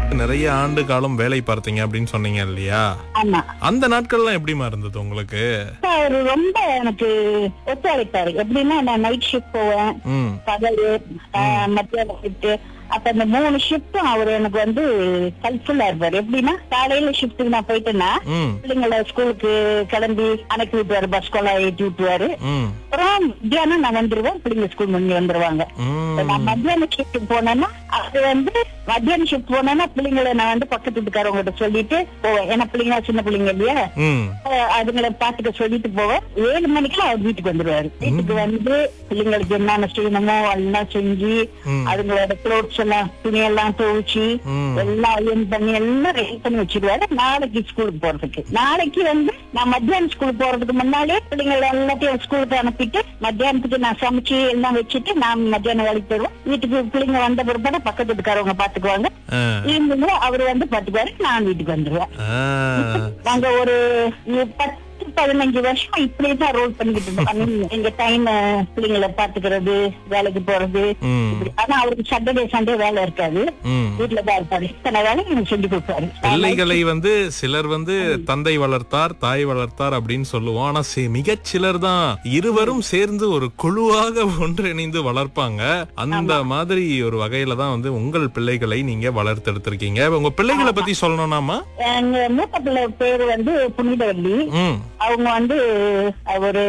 நிறைய ஆண்டு காலம் வேலை பார்த்தீங்க அப்படின்னு சொன்னீங்க இல்லையா ஆமா அந்த நாட்கள்லாம் எப்படிமா இருந்தது உங்களுக்கு அவரு ரொம்ப எனக்கு ஒத்துழைப்பாரு எப்படின்னா நான் நைட் ஷிஃப்ட் போவேன் ம் பகல் ஆஹ், மத்தியான ஷிஃப்ட் அப்ப இந்த மூணு ஷிஃப்டும் அவர் எனக்கு வந்து ஹெல்ப்ஃபுல்லா இருப்பாரு எப்படின்னா காலையில ஷிஃப்ட்டுக்கு நான் போயிட்டேன்னா ம் பிள்ளைங்களை ஸ்கூலுக்கு கிளம்பி அனுப்பி விட்டுவாரு பஸ் கொள்ள ஏற்றி விட்டுவாரு ம் அப்புறம் மத்தியானம் நான் வந்துருவேன் பிள்ளைங்க ஸ்கூல் முடிஞ்சு வந்துருவாங்க இப்ப ம் நான் மத்தியான ஷிஃப்ட் போனேன்னா அது வந்து மத்தியான ஷிஃப்ட் போனேன்னா பிள்ளைங்களை நான் வந்து பக்கத்து வீட்டுக்காரவங்க கிட்ட சொல்லிட்டு போவேன் ஏன்னா பிள்ளைங்க சின்ன பிள்ளைங்க இல்லையா ம் அஹ் அதுங்களை பாத்துக்க சொல்லிட்டு போவேன் ஏழு மணிக்கு அவர் வீட்டுக்கு வந்துருவாரு வீட்டுக்கு வந்து பிள்ளைங்களுக்கு என்னென்ன செய்யணுமோ எல்லாம் செஞ்சு ம். அதுங்களோட க்ளோத்ஸ் எல்லாம் துணியெல்லாம் துவைச்சு ம். எல்லாம் அயன் பண்ணி எல்லாம் ரெடி பண்ணி வச்சிருவாரு நாளைக்கு ஸ்கூலுக்கு போறதுக்கு நாளைக்கு வந்து நான் மத்தியானம் ஸ்கூலுக்கு போறதுக்கு முன்னாலே பிள்ளைங்களை எல்லாத்தையும் ஸ்கூலுக்கு அனுப்பிட்டு மத்தியானத்துக்கு நான் சமைச்சு எல்லாம் வச்சுட்டு நான் மத்தியானம் வேலைக்கு போயிடுவேன் வீட்டுக்கு பிள்ளைங்க வந்த பிற்பாடு பக்கத்து வீட்டுக்காரவங்க பாத்துக்குவாங்க ஆ. ஈவினிங்ல அவரு வந்து பாத்துக்குவாரு நான் வீட்டுக்கு வந்துருவேன் ஆ. நாங்க ஒரு பத்து பதினஞ்சு வருஷம் இப்படிதான் ரோல் பண்ணிக்கிட்டு இருந்தோம் I mean, எங்க டைம் பிள்ளைங்களை பாத்துக்கிறது வேலைக்கு போறது ம். இப்படி. ஆனா அவருக்கு சாட்டர்டே சண்டே வேலை இருக்காது ம். வீட்டுல தான் இருப்பாரு இத்தனை வேலையும் எனக்கு செஞ்சு கொடுப்பாரு பிள்ளைகளை வந்து சிலர் வந்து தந்தை வளர்த்தார் தாய் வளர்த்தார் அப்படின்னு சொல்லுவோம் ஆனா சி- மிகச் சிலர் தான் இருவரும் சேர்ந்து ஒரு குழுவாக ஒன்றிணைந்து வளர்ப்பாங்க அந்த மாதிரி ஒரு வகையில தான் வந்து உங்கள் பிள்ளைகளை நீங்க வளர்த்தெடுத்திருக்கீங்க உங்க பிள்ளைகளை பத்தி சொல்லணும்னாமா எங்க மூத்த பிள்ளை பேரு வந்து புனிதவல்லி ம் அவங்க வந்து ஒரு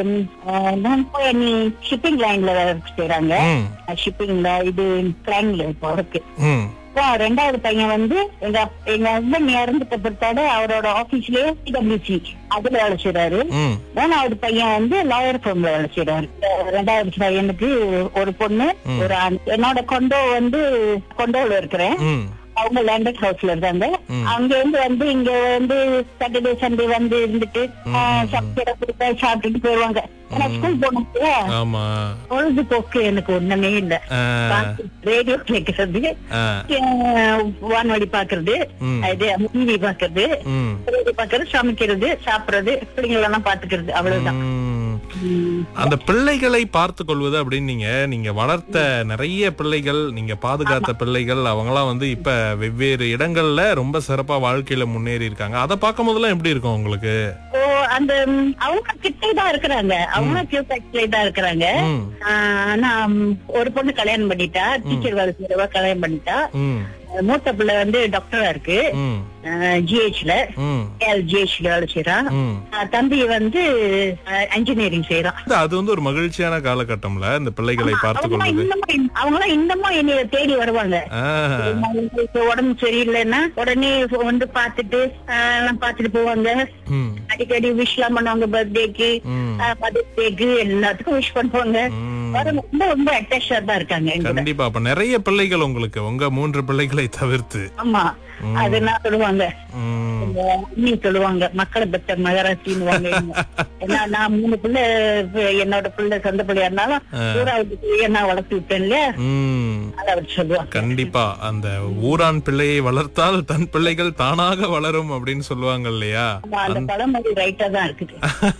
ஷிப்பிங் லைன்ல செய்யறாங்க ம் ஷிப்பிங்ல இது கிளைன்ல இப்போ இருக்கு ம் அப்புறம் ரெண்டாவது பையன் வந்து எங்க அப்- எங்க ஹஸ்பண்ட் இறந்துட்ட பிற்பாடு அவரோட ஆபீஸ்லயே பிடபிள்யூசி அதுல வேலை செய்யறாரு ம் மூணாவது பையன் வந்து லாயர் ஃபார்ம்ல வேலை செய்யறாரு இந்த ரெண்டாவது பையனுக்கு ஒரு பொண்ணு ஒரு ஆண் என்னோட கொண்டோ வந்து கொண்டோல இருக்கிறேன் ம் அவங்க லேண்டட் ஹவுஸ்ல இருக்காங்க அங்க இருந்து வந்து இங்க வந்து சாட்டர்டே சண்டே வந்து இருந்துட்டு சாப்பிட கொடுத்தா சாப்பிட்டுட்டு போயிருவாங்க ஏன்னா ஸ்கூல் போனோம்ல ஆமா பொழுதுபோக்கு எனக்கு ஒண்ணுமே இல்ல ஆ, ரேடியோ கேட்கறது ஆ, அஹ் வானொலி பாக்குறது ம். இது டிவி பாக்குறது ம் ரேடியோ பாக்குறது சமைக்கிறது சாப்பிடுறது பிள்ளைங்களெல்லாம் பாத்துக்கிறது அவ்வளவுதான் ம். ம். அந்த பிள்ளைகளை பார்த்து கொள்வது அப்படின்னு நீங்க நீங்க வளர்த்த நிறைய பிள்ளைகள் நீங்க பாதுகாத்த பிள்ளைகள் அவங்கலாம் வந்து இப்ப வெவ்வேறு இடங்கள்ல ரொம்ப சிறப்பா வாழ்க்கையில முன்னேறி இருக்காங்க அதை பார்க்கும் போதெல்லாம் எப்படி இருக்கும் உங்களுக்கு ஓ அந்த ம், அவங்க கிட்டே தான் இருக்கிறாங்க அவங்க கியூ தான் இருக்கிறாங்க ம், ஆஹ் ஆனா ம், ஒரு பொண்ணு கல்யாணம் பண்ணிட்டா டீச்சர் வேலை செய்யறவா கல்யாணம் பண்ணிட்டா ம், மூத்த பிள்ளை வந்து டாக்டரா இருக்கு ம், ஜிஹெச்ல ம், ஜிஹெச்ல வேலை செய்யறான் ம். ஆஹ் தம்பி வந்து இன்ஜினியரிங் செய்யறான் இது அது வந்து ஒரு மகிழ்ச்சியான காலகட்டம்ல இந்த பிள்ளைகளை பார்த்து அவங்களாம் கொள்வது இன்னமும் அவங்களாம் இன்னமும் என்னைய தேடி வருவாங்க ஆ, இப்ப உடம்பு சரியில்லைன்னா உடனே வந்து பாத்துட்டு ஆஹ் எல்லாம் பாத்துட்டு போவாங்க ம், அடிக்கடி விஷ் எல்லாம் பண்ணுவாங்க பர்த்டேக்கு ம், மதர்ஸ் டேக்கு எல்லாத்துக்கும் விஷ் பண்ணுவாங்க ம். வரும் ரொம்ப ரொம்ப அட்டாச்சா தான் இருக்காங்க எங்க கூட. கண்டிப்பா அப்ப நிறைய பிள்ளைகள் உங்களுக்கு உங்க மூன்று பிள்ளைகளை தவிர்த்து ஆமா அது நான் சொல்லுவாங்க ம், இந்த அண்ணி சொல்லுவாங்க மக்களை பெற்ற மகராட்சின்னு ஏன்னா நான் மூணு பிள்ளை இப்ப என்னோட பிள்ளை சொந்த பிள்ளையா இருந்தாலும் ஊராவுக்கு பிள்ளைய நான் வளர்த்து விட்டேன் இல்லையா ம். அதை அவர் சொல்லுவாங்க கண்டிப்பா அந்த ஊரான் பிள்ளையை வளர்த்தால் தன் பிள்ளைகள் தானாக வளரும் அப்படின்னு சொல்லுவாங்க இல்லையா ஆமா, அந்த பழமொழி ரைட்டா தான் இருக்குது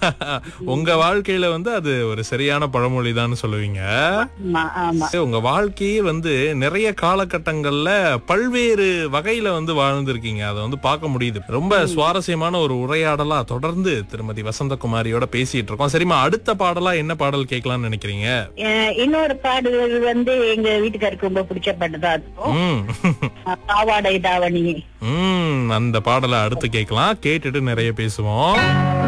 உங்க வாழ்க்கையில வந்து அது ஒரு சரியான பழமொழி தான் சொல்லுவீங்க ஆமா ஆமா உங்க வாழ்க்கையே வந்து நிறைய காலகட்டங்கள்ல பல்வேறு வகையில வந்து வாழ்ந்திருக்கீங்க அதை வந்து பார்க்க முடியுது ரொம்ப சுவாரஸ்யமான ஒரு உரையாடலா தொடர்ந்து திருமதி வசந்தகுமாரியோட பேசிட்டு இருக்கோம் சரிம்மா அடுத்த பாடலா என்ன பாடல் கேட்கலாம்னு நினைக்கிறீங்க அஹ் இன்னொரு பாடல் வந்து எங்க வீட்டுக்காருக்கு ரொம்ப பிடிச்ச பாட்டு தான் இருக்கும் ம் அஹ் பாவாடை தாவணி ம் அந்த பாடலை அடுத்து கேட்கலாம் கேட்டுட்டு நிறைய பேசுவோம்